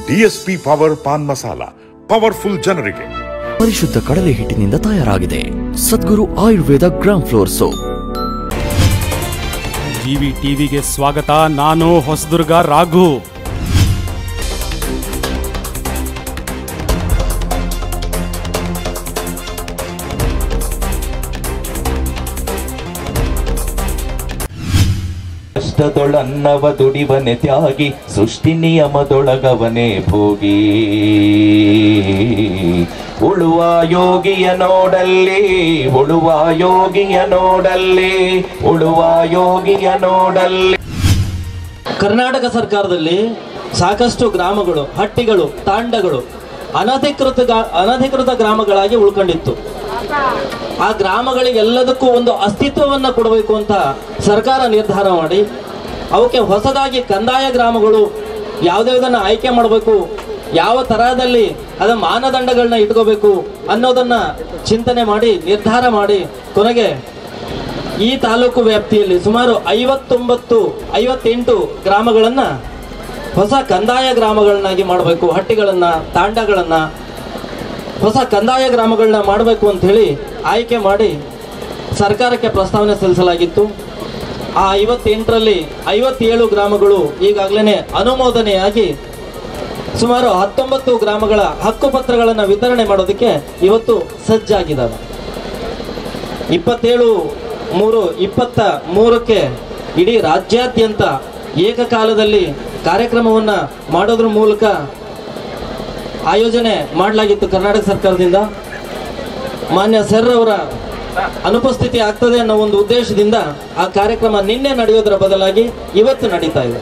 DSP power paan masala powerful ಜನರಿಗೆ ಪರಿಶುದ್ಧ ಕಡಲೆ ಹಿಟ್ಟಿನಿಂದ ತಯಾರಾಗಿದೆ Sadguru Ayurveda gram flour soap TV ಟಿವಿಗೆ ಸ್ವಾಗತ ನಾನು ಹೊಸದುರ್ಗ ರಾಘು ಕಷ್ಟದೊಳನ್ನವ ದುಡಿವನೆ ತ್ಯಾಗಿ ಸೃಷ್ಟಿ ನಿಯಮದೊಳಗವನೇ ಭೋಗಿ ಉಳುವ ಯೋಗಿಯ ನೋಡಲ್ಲಿ ಉಳುವ ಯೋಗಿಯ ನೋಡಲ್ಲಿ ಉಳುವ ಯೋಗಿಯ ನೋಡಲ್ಲಿ ಕರ್ನಾಟಕ ಸರ್ಕಾರದಲ್ಲಿ ಸಾಕಷ್ಟು ಗ್ರಾಮಗಳು ಹಟ್ಟಿಗಳು ತಾಂಡಗಳು ಅನಧಿಕೃತ ಗಾ- ಅನಧಿಕೃತ ಗ್ರಾಮಗಳಾಗಿ ಉಳ್ಕೊಂಡಿತ್ತು ಆ ಗ್ರಾಮಗಳಿಗೆಲ್ಲದಕ್ಕೂ ಒಂದು ಅಸ್ತಿತ್ವವನ್ನು ಕೊಡಬೇಕು ಅಂತ ಸರ್ಕಾರ ನಿರ್ಧಾರ ಮಾಡಿ ಅವಕ್ಕೆ ಹೊಸದಾಗಿ ಕಂದಾಯ ಗ್ರಾಮಗಳು ಯಾವುದ್ಯಾವುದನ್ನು ಆಯ್ಕೆ ಮಾಡಬೇಕು ಯಾವ ತರಹದಲ್ಲಿ ಅದ ಮಾನದಂಡಗಳನ್ನ ಇಟ್ಕೋಬೇಕು ಅನ್ನೋದನ್ನ ಚಿಂತನೆ ಮಾಡಿ ನಿರ್ಧಾರ ಮಾಡಿ ಕೊನೆಗೆ ಈ ತಾಲೂಕು ವ್ಯಾಪ್ತಿಯಲ್ಲಿ ಸುಮಾರು ಐವತ್ತೊಂಬತ್ತು ಐವತ್ತೆಂಟು ಗ್ರಾಮಗಳನ್ನ ಹೊಸ ಕಂದಾಯ ಗ್ರಾಮಗಳನ್ನಾಗಿ ಮಾಡಬೇಕು ಹಟ್ಟಿಗಳನ್ನ ತಾಂಡಗಳನ್ನ ಹೊಸ ಕಂದಾಯ ಗ್ರಾಮಗಳನ್ನ ಮಾಡಬೇಕು ಅಂತ ಹೇಳಿ ಆಯ್ಕೆ ಮಾಡಿ ಸರ್ಕಾರಕ್ಕೆ ಪ್ರಸ್ತಾವನೆ ಸಲ್ಲಿಸಲಾಗಿತ್ತು ಆ ಐವತ್ತೆಂಟರಲ್ಲಿ ಐವತ್ತೇಳು ಗ್ರಾಮಗಳು ಈಗಾಗಲೇ ಅನುಮೋದನೆಯಾಗಿ ಸುಮಾರು ಹತ್ತೊಂಬತ್ತು ಗ್ರಾಮಗಳ ಹಕ್ಕುಪತ್ರಗಳನ್ನು ವಿತರಣೆ ಮಾಡೋದಕ್ಕೆ ಇವತ್ತು ಸಜ್ಜಾಗಿದ್ದಾವೆ ಇಪ್ಪತ್ತೇಳು ಮೂರು ಇಪ್ಪತ್ತ ಮೂರಕ್ಕೆ ಇಡೀ ರಾಜ್ಯಾದ್ಯಂತ ಏಕಕಾಲದಲ್ಲಿ ಕಾರ್ಯಕ್ರಮವನ್ನು ಮಾಡೋದ್ರ ಮೂಲಕ ಆಯೋಜನೆ ಮಾಡಲಾಗಿತ್ತು ಕರ್ನಾಟಕ ಸರ್ಕಾರದಿಂದ ಮಾನ್ಯ ಸರ್ ಅವರ ಅನುಪಸ್ಥಿತಿ ಆಗ್ತದೆ ಅನ್ನೋ ಒಂದು ಉದ್ದೇಶದಿಂದ ಆ ಕಾರ್ಯಕ್ರಮ ನಿನ್ನೆ ನಡೆಯೋದರ ಬದಲಾಗಿ ಇವತ್ತು ನಡೀತಾ ಇದೆ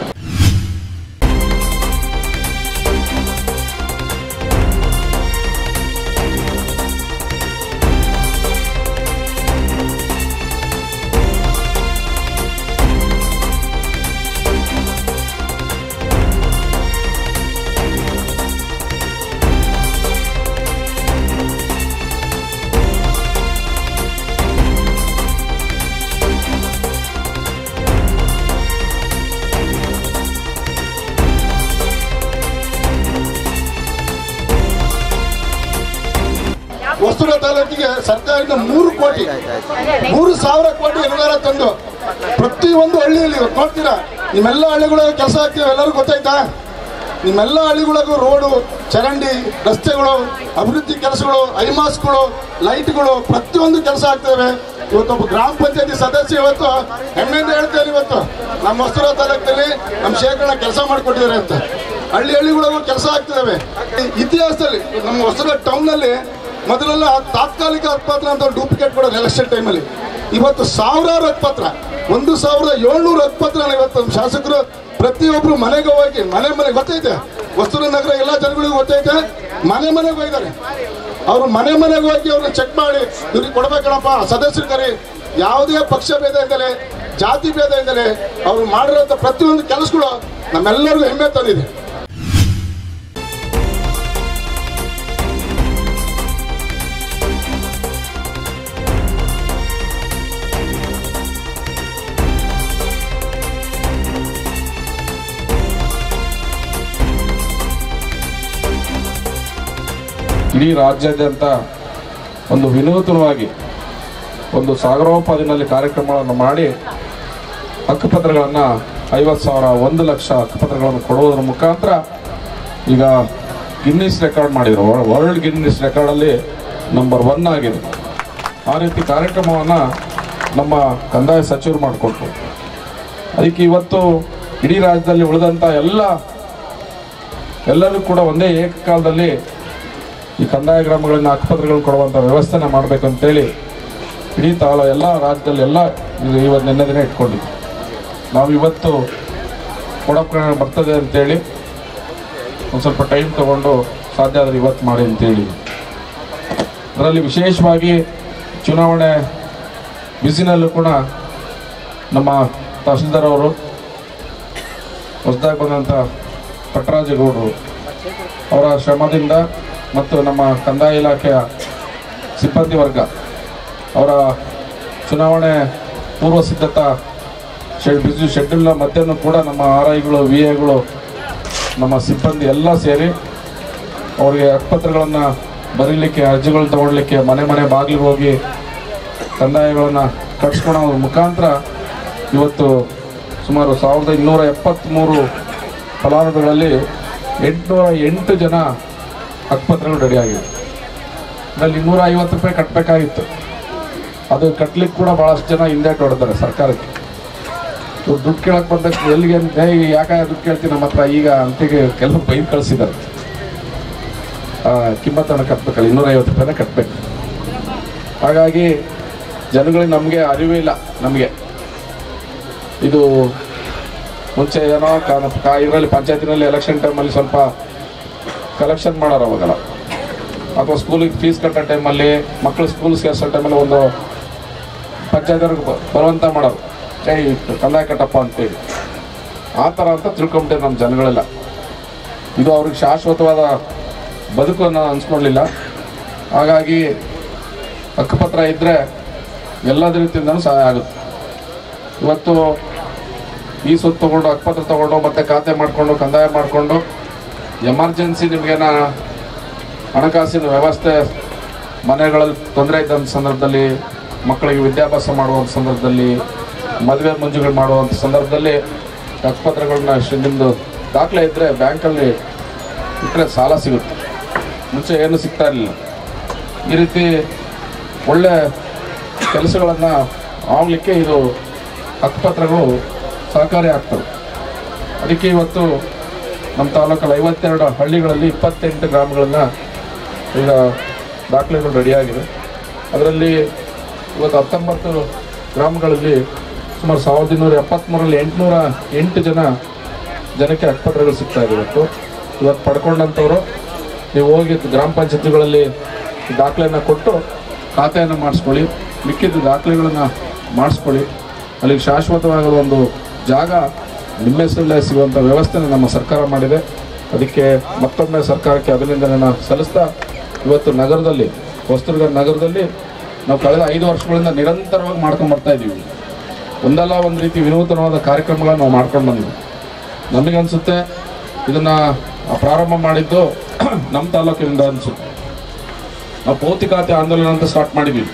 ಹೊಸೂರ ತಾಲೂಕಿಗೆ ಸರ್ಕಾರದಿಂದ ಮೂರು ಕೋಟಿ ಮೂರು ಸಾವಿರ ಕೋಟಿ ಅನುದಾನ ತಂದು ಪ್ರತಿಯೊಂದು ಹಳ್ಳಿಯಲ್ಲಿ ಇವತ್ತು ನೋಡ್ತೀರಾ ನಿಮ್ಮೆಲ್ಲ ಹಳ್ಳಿಗಳಿಗೆ ಕೆಲಸ ಆಗ್ತೀವಿ ಎಲ್ಲರಿಗೂ ಗೊತ್ತಾಯ್ತಾ ನಿಮ್ಮೆಲ್ಲ ಹಳ್ಳಿಗಳಿಗೂ ರೋಡು ಚರಂಡಿ ರಸ್ತೆಗಳು ಅಭಿವೃದ್ಧಿ ಕೆಲಸಗಳು ಐಮಾಸ್ಗಳು ಲೈಟ್ಗಳು ಪ್ರತಿಯೊಂದು ಕೆಲಸ ಆಗ್ತವೆ ಇವತ್ತೊಬ್ಬ ಗ್ರಾಮ ಪಂಚಾಯತಿ ಸದಸ್ಯ ಇವತ್ತು ಹೆಮ್ಮೆಯಿಂದ ಹೇಳ್ತೇನೆ ಇವತ್ತು ನಮ್ಮ ಹೊಸೂರ ತಾಲೂಕಿನಲ್ಲಿ ನಮ್ಮ ಶೇಖರಣ ಕೆಲಸ ಮಾಡಿಕೊಟ್ಟಿದ್ದಾರೆ ಅಂತ ಹಳ್ಳಿ ಹಳ್ಳಿಗಳಿಗೂ ಕೆಲಸ ಆಗ್ತಿದ್ದಾವೆ ಇತಿಹಾಸದಲ್ಲಿ ನಮ್ಮ ಹೊಸೂರ ಟೌನ್ನಲ್ಲಿ ಮೊದಲೆಲ್ಲ ತಾತ್ಕಾಲಿಕ ಹಕ್ಕುಪತ್ರ ಅಂತ ಡೂಪ್ಲಿಕೇಟ್ ಕೊಡೋದು ಎಲೆಕ್ಷನ್ ಟೈಮಲ್ಲಿ ಇವತ್ತು ಸಾವಿರಾರು ಹಕ್ಕುಪತ್ರ ಒಂದು ಸಾವಿರದ ಏಳ್ನೂರು ಹಕ್ಕುಪತ್ರ ಇವತ್ತು ನಮ್ಮ ಶಾಸಕರು ಪ್ರತಿಯೊಬ್ರು ಮನೆಗೆ ಹೋಗಿ ಮನೆ ಮನೆಗೆ ಗೊತ್ತೈತೆ ಹೊಸೂರು ನಗರ ಎಲ್ಲ ಜನಗಳಿಗೂ ಗೊತ್ತೈತೆ ಮನೆ ಮನೆಗೆ ಹೋಗಿದ್ದಾರೆ ಅವರು ಮನೆ ಮನೆಗೆ ಹೋಗಿ ಅವ್ರನ್ನ ಚೆಕ್ ಮಾಡಿ ಇವ್ರಿಗೆ ಕೊಡ್ಬೇಕಣಪ್ಪ ಸದಸ್ಯರು ಕರಿ ಯಾವುದೇ ಪಕ್ಷ ಭೇದ ಇದ್ದಲೆ ಜಾತಿ ಭೇದ ಇದ್ದಲೆ ಅವ್ರು ಮಾಡಿರೋಂಥ ಪ್ರತಿಯೊಂದು ಕೆಲಸಗಳು ನಮ್ಮೆಲ್ಲರಿಗೂ ಹೆಮ್ಮೆ ತಂದಿದೆ ಇಡೀ ರಾಜ್ಯಾದ್ಯಂತ ಒಂದು ವಿನೂತನವಾಗಿ ಒಂದು ಸಾಗರೋಪಾದಿನಲ್ಲಿ ಕಾರ್ಯಕ್ರಮಗಳನ್ನು ಮಾಡಿ ಹಕ್ಕುಪತ್ರಗಳನ್ನು ಐವತ್ತು ಸಾವಿರ ಒಂದು ಲಕ್ಷ ಹಕ್ಕುಪತ್ರಗಳನ್ನು ಕೊಡುವುದರ ಮುಖಾಂತರ ಈಗ ಗಿನ್ನಿಸ್ ರೆಕಾರ್ಡ್ ಮಾಡಿದರು ವರ್ಲ್ಡ್ ಗಿನ್ನಿಸ್ ರೆಕಾರ್ಡಲ್ಲಿ ನಂಬರ್ ಒನ್ ಆಗಿದೆ ಆ ರೀತಿ ಕಾರ್ಯಕ್ರಮವನ್ನು ನಮ್ಮ ಕಂದಾಯ ಸಚಿವರು ಮಾಡಿಕೊಟ್ರು ಅದಕ್ಕೆ ಇವತ್ತು ಇಡೀ ರಾಜ್ಯದಲ್ಲಿ ಉಳಿದಂಥ ಎಲ್ಲ ಎಲ್ಲರೂ ಕೂಡ ಒಂದೇ ಏಕಕಾಲದಲ್ಲಿ ಈ ಕಂದಾಯ ಗ್ರಾಮಗಳನ್ನ ಹಕ್ಕುಪತ್ರಗಳನ್ನು ಕೊಡುವಂಥ ವ್ಯವಸ್ಥೆನ ಮಾಡಬೇಕಂತೇಳಿ ಇಡೀ ತಾಳ ಎಲ್ಲ ರಾಜ್ಯದಲ್ಲಿ ಎಲ್ಲ ಇದು ಇವತ್ತು ನಿನ್ನೆ ದಿನ ಇಟ್ಕೊಂಡಿದ್ವಿ ನಾವು ಇವತ್ತು ಕೊಡಪ್ಪ ಬರ್ತದೆ ಅಂತೇಳಿ ಒಂದು ಸ್ವಲ್ಪ ಟೈಮ್ ತಗೊಂಡು ಸಾಧ್ಯ ಆದರೆ ಇವತ್ತು ಮಾಡಿ ಅಂತೇಳಿ ಅದರಲ್ಲಿ ವಿಶೇಷವಾಗಿ ಚುನಾವಣೆ ಬಿಸಿನಲ್ಲೂ ಕೂಡ ನಮ್ಮ ತಹಸೀಲ್ದಾರ್ ಅವರು ಹೊಸದಾಗಿ ಬಂದಂಥ ಪಟ್ಟರಾಜಗೌಡರು ಅವರ ಶ್ರಮದಿಂದ ಮತ್ತು ನಮ್ಮ ಕಂದಾಯ ಇಲಾಖೆಯ ಸಿಬ್ಬಂದಿ ವರ್ಗ ಅವರ ಚುನಾವಣೆ ಪೂರ್ವ ಸಿದ್ಧತಾ ಶೆಡ್ ಬಿಸಿ ಶೆಡ್ಯೂಲ್ನ ಮಧ್ಯನೂ ಕೂಡ ನಮ್ಮ ಆರ್ ಐಗಳು ವಿ ಎಗಳು ನಮ್ಮ ಸಿಬ್ಬಂದಿ ಎಲ್ಲ ಸೇರಿ ಅವರಿಗೆ ಹಕ್ಕುಪತ್ರಗಳನ್ನು ಬರೀಲಿಕ್ಕೆ ಅರ್ಜಿಗಳನ್ನ ತಗೊಳ್ಲಿಕ್ಕೆ ಮನೆ ಮನೆ ಬಾಗಿಲಿಗೆ ಹೋಗಿ ಕಂದಾಯಗಳನ್ನು ಕಟ್ಸ್ಕೊಳೋ ಮುಖಾಂತರ ಇವತ್ತು ಸುಮಾರು ಸಾವಿರದ ಇನ್ನೂರ ಎಪ್ಪತ್ತ್ಮೂರು ಫಲಾನುಭವಿಗಳಲ್ಲಿ ಎಂಟುನೂರ ಎಂಟು ಜನ ಹಕ್ಕುಪತ್ರಗಳು ರೆಡಿಯಾಗಿವೆ ಅದರಲ್ಲಿ ಇನ್ನೂರ ಐವತ್ತು ರೂಪಾಯಿ ಕಟ್ಟಬೇಕಾಗಿತ್ತು ಅದು ಕಟ್ಲಿಕ್ಕೆ ಕೂಡ ಭಾಳಷ್ಟು ಜನ ಹಿಂದೇಟು ಹೊಡೆದಾರೆ ಸರ್ಕಾರಕ್ಕೆ ಇವ್ರು ದುಡ್ಡು ಕೇಳಕ್ಕೆ ಬಂದ ಎಲ್ಲಿಗೆ ಅಂತ, ಏಯ್ ಯಾಕೆ ದುಡ್ಡು ಕೇಳ್ತೀನಿ ನಮ್ಮ ಹತ್ರ ಈಗ ಅಂತಿಗೆ ಕೆಲವು ಬೈದು ಕಳಿಸಿದ್ದಾರೆ ಕಿಮ್ಮತ್ತನ್ನು ಕಟ್ಟಬೇಕಲ್ಲ ಇನ್ನೂರೈವತ್ತು ರೂಪಾಯಿನ ಕಟ್ಟಬೇಕು ಹಾಗಾಗಿ ಜನಗಳಿಗೆ ನಮಗೆ ಅರಿವೇ ಇಲ್ಲ ನಮಗೆ ಇದು ಮುಂಚೆ ಏನೋ ಇದರಲ್ಲಿ ಪಂಚಾಯತಿನಲ್ಲಿ ಎಲೆಕ್ಷನ್ ಟೈಮಲ್ಲಿ ಸ್ವಲ್ಪ ಕಲೆಕ್ಷನ್ ಮಾಡೋರು ಅವಾಗಲ್ಲ ಅಥವಾ ಸ್ಕೂಲಿಗೆ ಫೀಸ್ ಕಟ್ಟೋ ಟೈಮಲ್ಲಿ ಮಕ್ಕಳು ಸ್ಕೂಲ್ ಸೇರಿಸೋ ಟೈಮಲ್ಲಿ ಒಂದು ಪಂಚಾಯತ್ವ್ರಿಗೆ ಬರುವಂತ ಮಾಡೋರು ಏಯ್ ಕಂದಾಯ ಕಟ್ಟಪ್ಪ ಅಂತೇಳಿ ಆ ಥರ ಅಂತ ತಿಳ್ಕೊಂಬಿಟ್ಟೆ ನಮ್ಮ ಜನಗಳೆಲ್ಲ ಇದು ಅವ್ರಿಗೆ ಶಾಶ್ವತವಾದ ಬದುಕು ಅನ್ನೋ ಅನ್ಸ್ಕೊಳ್ಳಿಲ್ಲ ಹಾಗಾಗಿ ಹಕ್ಕುಪತ್ರ ಇದ್ದರೆ ಎಲ್ಲದ ರೀತಿಯಿಂದನೂ ಸಹಾಯ ಆಗುತ್ತೆ ಇವತ್ತು ಈ ಸುತ್ತು ತಗೊಂಡು ಹಕ್ಕುಪತ್ರ ತಗೊಂಡು ಮತ್ತೆ ಖಾತೆ ಮಾಡಿಕೊಂಡು ಕಂದಾಯ ಮಾಡಿಕೊಂಡು ಎಮರ್ಜೆನ್ಸಿ ನಿಮಗೇನ ಹಣಕಾಸಿನ ವ್ಯವಸ್ಥೆ ಮನೆಗಳಲ್ಲಿ ತೊಂದರೆ ಇದ್ದಂಥ ಸಂದರ್ಭದಲ್ಲಿ ಮಕ್ಕಳಿಗೆ ವಿದ್ಯಾಭ್ಯಾಸ ಮಾಡುವಂಥ ಸಂದರ್ಭದಲ್ಲಿ ಮದುವೆ ಮುಂಜುಗಳು ಮಾಡುವಂಥ ಸಂದರ್ಭದಲ್ಲಿ ಹಕ್ಕುಪತ್ರಗಳನ್ನ ಶ- ನಿಮ್ಮದು ದಾಖಲೆ ಇದ್ದರೆ ಬ್ಯಾಂಕಲ್ಲಿ ಇಟ್ಟರೆ ಸಾಲ ಸಿಗುತ್ತೆ ಮುಂಚೆ ಏನು ಸಿಗ್ತಾ ಇರಲಿಲ್ಲ ಈ ರೀತಿ ಒಳ್ಳೆ ಕೆಲಸಗಳನ್ನು ಆಗಲಿಕ್ಕೆ ಇದು ಹಕ್ಕುಪತ್ರಗಳು ಸಹಕಾರಿ ಆಗ್ತವೆ ಅದಕ್ಕೆ ಇವತ್ತು ನಮ್ಮ ತಾಲೂಕಲ್ಲಿ ಐವತ್ತೆರಡು ಹಳ್ಳಿಗಳಲ್ಲಿ ಇಪ್ಪತ್ತೆಂಟು ಗ್ರಾಮಗಳನ್ನು ಈಗ ದಾಖಲೆಗಳು ರೆಡಿಯಾಗಿದೆ ಅದರಲ್ಲಿ ಇವತ್ತು ಹತ್ತೊಂಬತ್ತು ಗ್ರಾಮಗಳಲ್ಲಿ ಸುಮಾರು ಸಾವಿರದ ಇನ್ನೂರ ಎಪ್ಪತ್ತ್ಮೂರಲ್ಲಿ ಎಂಟುನೂರ ಎಂಟು ಜನ ಜನಕ್ಕೆ ಹಕ್ಕುಪತ್ರಗಳು ಸಿಗ್ತಾ ಇದೆ ಇವತ್ತು ಇವತ್ತು ಪಡ್ಕೊಂಡಂಥವ್ರು ನೀವು ಹೋಗಿ ಗ್ರಾಮ ಪಂಚಾಯತಿಗಳಲ್ಲಿ ದಾಖಲೆಯನ್ನು ಕೊಟ್ಟು ಖಾತೆಯನ್ನು ಮಾಡಿಸ್ಕೊಳ್ಳಿ ಮಿಕ್ಕಿದ ದಾಖಲೆಗಳನ್ನು ಮಾಡಿಸ್ಕೊಳ್ಳಿ ಅಲ್ಲಿಗೆ ಶಾಶ್ವತವಾದ ಒಂದು ಜಾಗ ನಿಮ್ಮ ಹೆಸರಲ್ಲೇ ಸಿಗುವಂಥ ವ್ಯವಸ್ಥೆನ ನಮ್ಮ ಸರ್ಕಾರ ಮಾಡಿದೆ ಅದಕ್ಕೆ ಮತ್ತೊಮ್ಮೆ ಸರ್ಕಾರಕ್ಕೆ ಅಭಿನಂದನೆಯನ್ನು ಸಲ್ಲಿಸ್ತಾ ಇವತ್ತು ನಗರದಲ್ಲಿ ಹೊಸದುರ್ಗ ನಗರದಲ್ಲಿ ನಾವು ಕಳೆದ ಐದು ವರ್ಷಗಳಿಂದ ನಿರಂತರವಾಗಿ ಮಾಡ್ಕೊಂಡು ಬರ್ತಾ ಇದ್ದೀವಿ ಒಂದಲ್ಲ ಒಂದು ರೀತಿ ವಿನೂತನವಾದ ಕಾರ್ಯಕ್ರಮಗಳನ್ನು ನಾವು ಮಾಡ್ಕೊಂಡು ಬಂದಿದ್ದೀವಿ ನಮಗನ್ಸುತ್ತೆ ಇದನ್ನು ಪ್ರಾರಂಭ ಮಾಡಿದ್ದು ನಮ್ಮ ತಾಲೂಕಿನಿಂದ ಅನಿಸುತ್ತೆ ನಾವು ಭೌತಿಕಾತೆ ಆಂದೋಲನ ಅಂತ ಸ್ಟಾರ್ಟ್ ಮಾಡಿದ್ದೀವಿ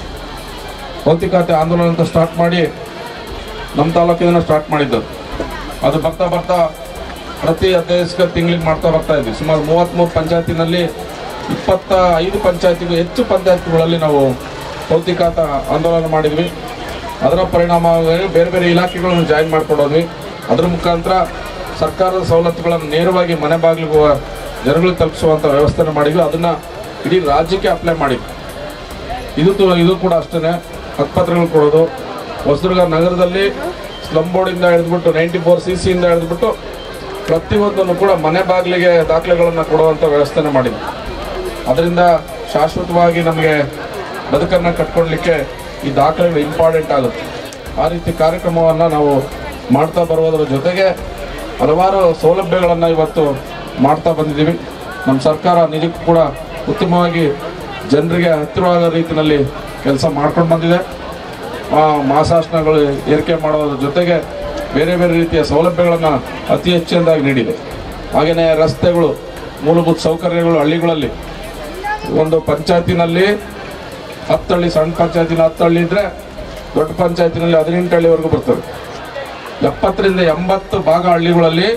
ಭೌತಿಕಾತೆ ಆಂದೋಲನ ಅಂತ ಸ್ಟಾರ್ಟ್ ಮಾಡಿ ನಮ್ಮ ತಾಲೂಕಿನ ಸ್ಟಾರ್ಟ್ ಮಾಡಿದ್ದು ಅದು ಬರ್ತಾ ಬರ್ತಾ ಪ್ರತಿ ಹದಿನೈದು ತಿಂಗಳಿಗೆ ಮಾಡ್ತಾ ಬರ್ತಾ ಇದ್ವಿ ಸುಮಾರು ಮೂವತ್ತ್ಮೂರು ಪಂಚಾಯತಿನಲ್ಲಿ ಇಪ್ಪತ್ತ ಐದು ಪಂಚಾಯತಿಗೂ ಹೆಚ್ಚು ಪಂಚಾಯತ್ಗಳಲ್ಲಿ ನಾವು ಭೌತಿಕಾತ ಆಂದೋಲನ ಮಾಡಿದ್ವಿ ಅದರ ಪರಿಣಾಮವಾಗಿ ಬೇರೆ ಬೇರೆ ಇಲಾಖೆಗಳನ್ನು ಜಾಯಿನ್ ಮಾಡ್ಕೊಂಡೋದ್ವಿ ಅದರ ಮುಖಾಂತರ ಸರ್ಕಾರದ ಸವಲತ್ತುಗಳನ್ನು ನೇರವಾಗಿ ಮನೆ ಬಾಗಿಲಿಗೆ ಜನಗಳಿಗೆ ತಲುಪಿಸುವಂಥ ವ್ಯವಸ್ಥೆನ ಮಾಡಿದ್ವಿ ಅದನ್ನು ಇಡೀ ರಾಜ್ಯಕ್ಕೆ ಅಪ್ಲೈ ಮಾಡಿದ್ವಿ ಇದು ತು- ಇದು ಕೂಡ ಅಷ್ಟೇ ಹಕ್ಕುಪತ್ರಗಳು ಕೊಡೋದು ಹೊಸದುರ್ಗ ನಗರದಲ್ಲಿ ಸ್ಲಮ್ ಬೋರ್ಡಿಂದ ಹಿಡಿದ್ಬಿಟ್ಟು ನೈಂಟಿ ಫೋರ್ ಸಿ ಸಿಯಿಂದ ಹಿಡಿದ್ಬಿಟ್ಟು ಪ್ರತಿಯೊಂದನ್ನು ಕೂಡ ಮನೆ ಬಾಗಿಲಿಗೆ ದಾಖಲೆಗಳನ್ನು ಕೊಡುವಂಥ ವ್ಯವಸ್ಥೆನ ಮಾಡಿದ್ವಿ ಅದರಿಂದ ಶಾಶ್ವತವಾಗಿ ನಮಗೆ ಬದುಕನ್ನು ಕಟ್ಕೊಳ್ಲಿಕ್ಕೆ ಈ ದಾಖಲೆಗಳು ಇಂಪಾರ್ಟೆಂಟ್ ಆಗುತ್ತೆ ಆ ರೀತಿ ಕಾರ್ಯಕ್ರಮವನ್ನು ನಾವು ಮಾಡ್ತಾ ಬರುವುದರ ಜೊತೆಗೆ ಹಲವಾರು ಸೌಲಭ್ಯಗಳನ್ನು ಇವತ್ತು ಮಾಡ್ತಾ ಬಂದಿದ್ದೀವಿ ನಮ್ಮ ಸರ್ಕಾರ ನಿಜಕ್ಕೂ ಕೂಡ ಉತ್ತಮವಾಗಿ ಜನರಿಗೆ ಹತ್ತಿರವಾದ ರೀತಿಯಲ್ಲಿ ಕೆಲಸ ಮಾಡ್ಕೊಂಡು ಬಂದಿದೆ ಆ, ಮಾಸಾಸನಗಳು ಏರಿಕೆ ಮಾಡೋದ್ರ ಜೊತೆಗೆ ಬೇರೆ ಬೇರೆ ರೀತಿಯ ಸೌಲಭ್ಯಗಳನ್ನು ಅತಿ ಹೆಚ್ಚಿನದಾಗಿ ನೀಡಿದೆ ಹಾಗೆಯೇ ರಸ್ತೆಗಳು ಮೂಲಭೂತ ಸೌಕರ್ಯಗಳು ಹಳ್ಳಿಗಳಲ್ಲಿ ಒಂದು ಪಂಚಾಯತಿನಲ್ಲಿ ಹತ್ತು ಹಳ್ಳಿ ಸಣ್ಣ ಪಂಚಾಯತಿನ ಹತ್ತು ಹಳ್ಳಿ ಇದ್ರೆ ದೊಡ್ಡ ಪಂಚಾಯತಿನಲ್ಲಿ ಹದಿನೆಂಟು ಹಳ್ಳಿವರೆಗೂ ಬರ್ತವೆ ಎಪ್ಪತ್ತರಿಂದ ಎಂಬತ್ತು ಭಾಗ ಹಳ್ಳಿಗಳಲ್ಲಿ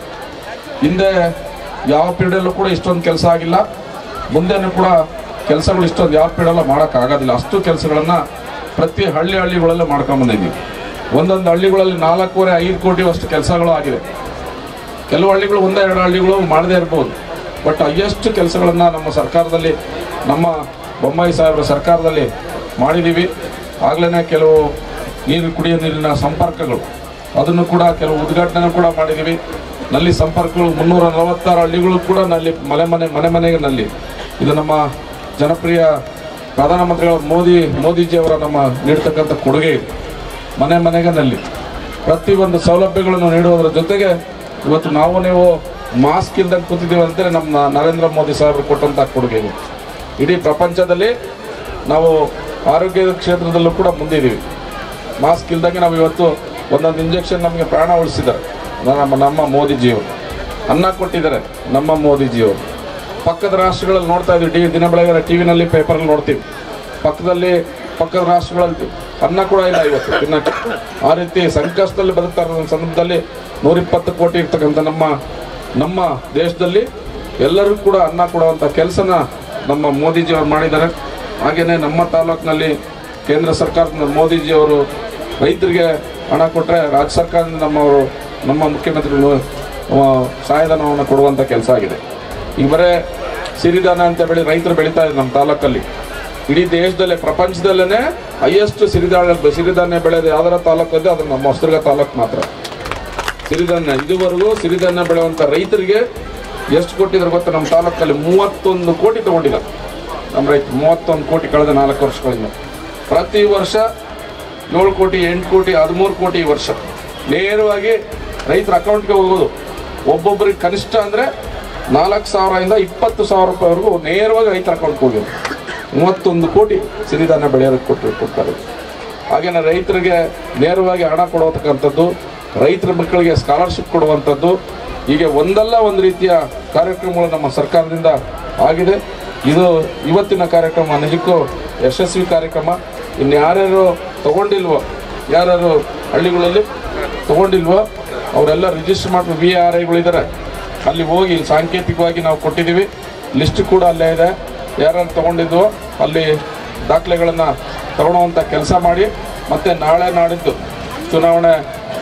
ಹಿಂದೆ ಯಾವ ಪೀರಿಯಡಲ್ಲೂ ಕೂಡ ಇಷ್ಟೊಂದು ಕೆಲಸ ಆಗಿಲ್ಲ ಮುಂದೆನೂ ಕೂಡ ಕೆಲಸಗಳು ಇಷ್ಟೊಂದು ಯಾವ ಪೀರಿಯಡಲ್ಲ ಮಾಡೋಕ್ಕಾಗೋದಿಲ್ಲ ಅಷ್ಟು ಕೆಲಸಗಳನ್ನು ಪ್ರತಿ ಹಳ್ಳಿ ಹಳ್ಳಿಗಳಲ್ಲೂ ಮಾಡ್ಕೊಂಡು ಬಂದಿದ್ದೀವಿ ಒಂದೊಂದು ಹಳ್ಳಿಗಳಲ್ಲಿ ನಾಲ್ಕೂವರೆ ಐದು ಕೋಟಿ ಅಷ್ಟು ಕೆಲಸಗಳು ಆಗಿದೆ ಕೆಲವು ಹಳ್ಳಿಗಳು ಒಂದೇ ಎರಡು ಹಳ್ಳಿಗಳು ಮಾಡದೇ ಇರ್ಬೋದು ಬಟ್ ಹೈಯೆಸ್ಟ್ ಕೆಲಸಗಳನ್ನು ನಮ್ಮ ಸರ್ಕಾರದಲ್ಲಿ ನಮ್ಮ ಬೊಮ್ಮಾಯಿ ಸಾಹೇಬರ ಸರ್ಕಾರದಲ್ಲಿ ಮಾಡಿದ್ದೀವಿ ಆಗಲೇ ಕೆಲವು ನೀರು ಕುಡಿಯೋ ನೀರಿನ ಸಂಪರ್ಕಗಳು ಅದನ್ನು ಕೂಡ ಕೆಲವು ಉದ್ಘಾಟನೆ ಕೂಡ ಮಾಡಿದ್ದೀವಿ ನಲ್ಲಿ ಸಂಪರ್ಕಗಳು ಮುನ್ನೂರ ನಲವತ್ತಾರು ಹಳ್ಳಿಗಳು ಕೂಡ ನಲ್ಲಿ ಮನೆ ಮನೆ ಮನೆ ಮನೆಗೆ ನಲ್ಲಿ ಇದು ನಮ್ಮ ಜನಪ್ರಿಯ ಪ್ರಧಾನಮಂತ್ರಿಗಳ ಮೋದಿ ಮೋದಿಜಿಯವರ ನಮ್ಮ ನೀಡ್ತಕ್ಕಂಥ ಕೊಡುಗೆ ಇದು ಮನೆ ಮನೆಗೆ ನಲ್ಲಿ ಪ್ರತಿಯೊಂದು ಸೌಲಭ್ಯಗಳನ್ನು ನೀಡುವುದರ ಜೊತೆಗೆ ಇವತ್ತು ನಾವು ನೀವು ಮಾಸ್ಕ್ ಇಲ್ದಂಗೆ ಕೂತಿದ್ದೀವಿ ಅಂತೇಳಿ ನಮ್ಮ ನರೇಂದ್ರ ಮೋದಿ ಸಾಹೇಬರು ಕೊಟ್ಟಂಥ ಕೊಡುಗೆ ಇದು ಇಡೀ ಪ್ರಪಂಚದಲ್ಲಿ ನಾವು ಆರೋಗ್ಯದ ಕ್ಷೇತ್ರದಲ್ಲೂ ಕೂಡ ಮುಂದಿದ್ದೀವಿ ಮಾಸ್ಕ್ ಇಲ್ದಂಗೆ ನಾವು ಇವತ್ತು ಒಂದೊಂದು ಇಂಜೆಕ್ಷನ್ ನಮಗೆ ಪ್ರಾಣ ಉಳಿಸಿದ್ದಾರೆ ನಮ್ಮ ನಮ್ಮ ಮೋದಿಜಿಯವರು ಅನ್ನ ಕೊಟ್ಟಿದ್ದಾರೆ ನಮ್ಮ ಮೋದಿಜಿಯವರು ಪಕ್ಕದ ರಾಷ್ಟ್ರಗಳಲ್ಲಿ ನೋಡ್ತಾ ಇದ್ವಿ ಡಿ ದಿನ ಬೆಳಗ್ಗೆ ಟಿ ವಿನಲ್ಲಿ ಪೇಪರಲ್ಲಿ ನೋಡ್ತೀವಿ ಪಕ್ಕದಲ್ಲಿ ಪಕ್ಕದ ರಾಷ್ಟ್ರಗಳಲ್ಲಿ ಅನ್ನ ಕೂಡ ಇಲ್ಲ ಇವತ್ತು ತಿನ್ನಕ್ಕೆ ಆ ರೀತಿ ಸಂಕಷ್ಟದಲ್ಲಿ ಬದುಕ್ತಾ ಇರೋ ಸಂದರ್ಭದಲ್ಲಿ ನೂರಿಪ್ಪತ್ತು ಕೋಟಿ ಇರ್ತಕ್ಕಂಥ ನಮ್ಮ ನಮ್ಮ ದೇಶದಲ್ಲಿ ಎಲ್ಲರಿಗೂ ಕೂಡ ಅನ್ನ ಕೊಡುವಂಥ ಕೆಲಸನ ನಮ್ಮ ಮೋದಿಜಿಯವರು ಮಾಡಿದ್ದಾರೆ ಹಾಗೆಯೇ ನಮ್ಮ ತಾಲೂಕಿನಲ್ಲಿ ಕೇಂದ್ರ ಸರ್ಕಾರದ ಮೋದಿಜಿಯವರು ರೈತರಿಗೆ ಹಣ ಕೊಟ್ಟರೆ ರಾಜ್ಯ ಸರ್ಕಾರದಿಂದ ನಮ್ಮವರು ನಮ್ಮ ಮುಖ್ಯಮಂತ್ರಿಗಳು ಆ, ಸಹಾಯಧನವನ್ನು ಕೊಡುವಂಥ ಕೆಲಸ ಆಗಿದೆ ಈಗ ಬರೇ ಸಿರಿಧಾನ ಅಂತ ಬೆಳೆ ರೈತರು ಬೆಳೀತಾ ಇದ್ದಾರೆ ನಮ್ಮ ತಾಲೂಕಲ್ಲಿ ಇಡೀ ದೇಶದಲ್ಲೇ ಪ್ರಪಂಚದಲ್ಲೇ ಹೈಯೆಸ್ಟ್ ಸಿರಿಧಾನ್ಯ ಸಿರಿಧಾನ್ಯ ಬೆಳೆಯೋದು ಯಾವ್ದಾರ ತಾಲೂಕು ಇದೆ ಅದು ನಮ್ಮ ಹೊಸದುರ್ಗ ತಾಲೂಕು ಮಾತ್ರ ಸಿರಿಧಾನ್ಯ ಇದುವರೆಗೂ ಸಿರಿಧಾನ್ಯ ಬೆಳೆಯುವಂಥ ರೈತರಿಗೆ ಎಷ್ಟು ಕೊಟ್ಟಿದ್ರು ಗೊತ್ತಾ ನಮ್ಮ ತಾಲೂಕಲ್ಲಿ ಮೂವತ್ತೊಂದು ಕೋಟಿ ತಗೊಂಡಿದ್ದಾರೆ ನಮ್ಮ ರೈತ ಮೂವತ್ತೊಂದು ಕೋಟಿ ಕಳೆದ ನಾಲ್ಕು ವರ್ಷಗಳಿಂದ ಪ್ರತಿ ವರ್ಷ ಏಳು ಕೋಟಿ ಎಂಟು ಕೋಟಿ ಹದಿಮೂರು ಕೋಟಿ ಈ ವರ್ಷ ನೇರವಾಗಿ ರೈತರ ಅಕೌಂಟ್ಗೆ ಹೋಗೋದು ಒಬ್ಬೊಬ್ಬರಿಗೆ ಕನಿಷ್ಠ ಅಂದರೆ ನಾಲ್ಕು ಸಾವಿರದಿಂದ ಇಪ್ಪತ್ತು ಸಾವಿರ ರೂಪಾಯಿವರೆಗೂ ನೇರವಾಗಿ ರೈತರ ಅಕೌಂಟ್ಗೆ ಹೋಗಿದ್ರು ಮೂವತ್ತೊಂದು ಕೋಟಿ ಸಿರಿಧಾನ್ಯ ಬೆಳೆಯೋದಕ್ಕೆ ಕೊಟ್ಟು ಕೊಡ್ತಾರೆ ಹಾಗೇನೆ ರೈತರಿಗೆ ನೇರವಾಗಿ ಹಣ ಕೊಡತಕ್ಕಂಥದ್ದು ರೈತರ ಮಕ್ಕಳಿಗೆ ಸ್ಕಾಲರ್ಶಿಪ್ ಕೊಡುವಂಥದ್ದು ಹೀಗೆ ಒಂದಲ್ಲ ಒಂದು ರೀತಿಯ ಕಾರ್ಯಕ್ರಮಗಳು ನಮ್ಮ ಸರ್ಕಾರದಿಂದ ಆಗಿದೆ ಇದು ಇವತ್ತಿನ ಕಾರ್ಯಕ್ರಮ ನಿಜಕ್ಕೂ ಯಶಸ್ವಿ ಕಾರ್ಯಕ್ರಮ ಇನ್ನು ಯಾರ್ಯಾರು ತಗೊಂಡಿಲ್ವೋ ಯಾರ್ಯಾರು ಹಳ್ಳಿಗಳಲ್ಲಿ ತಗೊಂಡಿಲ್ವೋ ಅವರೆಲ್ಲ ರಿಜಿಸ್ಟರ್ ಮಾಡಿ ವಿ ಆರ್ ಐಗಳಿದ್ದಾರೆ ಅಲ್ಲಿ ಹೋಗಿ ಸಾಂಕೇತಿಕವಾಗಿ ನಾವು ಕೊಟ್ಟಿದ್ದೀವಿ ಲಿಸ್ಟ್ ಕೂಡ ಅಲ್ಲೇ ಇದೆ ಯಾರ್ಯಾರು ತಗೊಂಡಿದ್ವೋ ಅಲ್ಲಿ ದಾಖಲೆಗಳನ್ನು ತಗೊಳ್ಳುವಂಥ ಕೆಲಸ ಮಾಡಿ ಮತ್ತೆ ನಾಳೆ ನಾಡಿದ್ದು ಚುನಾವಣೆ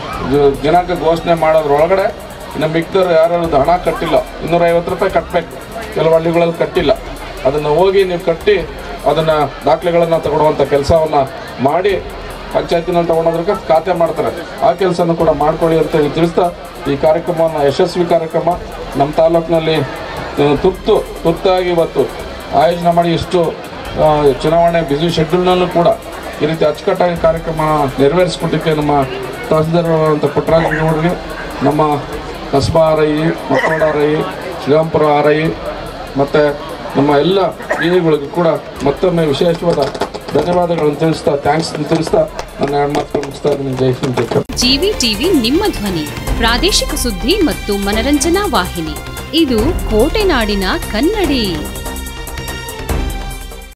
ಜ- ದಿನಾಂಕ ಘೋಷಣೆ ಮಾಡೋದ್ರೊಳಗಡೆ ಇನ್ನು ಮಿಕ್ದವ್ರು ಯಾರು ಹಣ ಕಟ್ಟಿಲ್ಲ ಇನ್ನೂರೈವತ್ತು ರೂಪಾಯಿ ಕಟ್ಟಬೇಕು ಕೆಲವು ಹಳ್ಳಿಗಳಲ್ಲಿ ಕಟ್ಟಿಲ್ಲ ಅದನ್ನು ಹೋಗಿ ನೀವು ಕಟ್ಟಿ ಅದನ್ನು ದಾಖಲೆಗಳನ್ನು ತಗೊಳ್ಳುವಂಥ ಕೆಲಸವನ್ನು ಮಾಡಿ ಪಂಚಾಯತಿನ ತಗೊಂಡೋದ್ರಕ್ಕೆ ಖಾತೆ ಮಾಡ್ತಾರೆ ಆ ಕೆಲಸನೂ ಕೂಡ ಮಾಡ್ಕೊಳ್ಳಿ ಅಂತ ಹೇಳಿ ತಿಳಿಸ್ತಾ ಈ ಕಾರ್ಯಕ್ರಮವನ್ನು ಯಶಸ್ವಿ ಕಾರ್ಯಕ್ರಮ ನಮ್ಮ ತಾಲೂಕಿನಲ್ಲಿ ಆ, ತುರ್ತು ತುರ್ತಾಗಿ ಇವತ್ತು ಆಯೋಜನೆ ಮಾಡಿ ಇಷ್ಟು ಆ, ಚುನಾವಣೆ ಬಿಸಿ ಶೆಡ್ಯೂಲ್ನಲ್ಲೂ ಕೂಡ ಈ ರೀತಿ ಅಚ್ಚುಕಟ್ಟಾಗಿ ಕಾರ್ಯಕ್ರಮ ನೆರವೇರಿಸಿಕೊಟ್ಟಿಕ್ಕೆ ನಮ್ಮ ತಹಸೀಲ್ದಾರ್ ಅಂತ ಪುಟ್ಟರಾಜ ಗೌಡರಿಗೆ ನಮ್ಮ ಕಸ್ಬಾ ಆರ್ ಐ ಮಕ್ಕಳ R I Shrirampura R I ಮತ್ತು ನಮ್ಮ ಎಲ್ಲ ಇಗಳಿಗೂ ಕೂಡ ಮತ್ತೊಮ್ಮೆ ವಿಶೇಷವಾದ ಧನ್ಯವಾದಗಳನ್ನು ತಿಳಿಸ್ತಾ ಥ್ಯಾಂಕ್ಸ್ ತಿಳಿಸ್ತಾ ನನ್ನ ಎರಡು ಮಾತು ಮುಗಿಸ್ತಾ ಇದ್ದೀನಿ ಜೈ ಹಿಂದ್ ಜೈ ಕರ್ನಾಟಕ. ಜಿವಿ ಟಿವಿ ನಿಮ್ಮ ಧ್ವನಿ ಪ್ರಾದೇಶಿಕ ಸುದ್ದಿ ಮತ್ತು ಮನರಂಜನಾ ವಾಹಿನಿ ಇದು ಕೋಟೆನಾಡಿನ ಕನ್ನಡಿ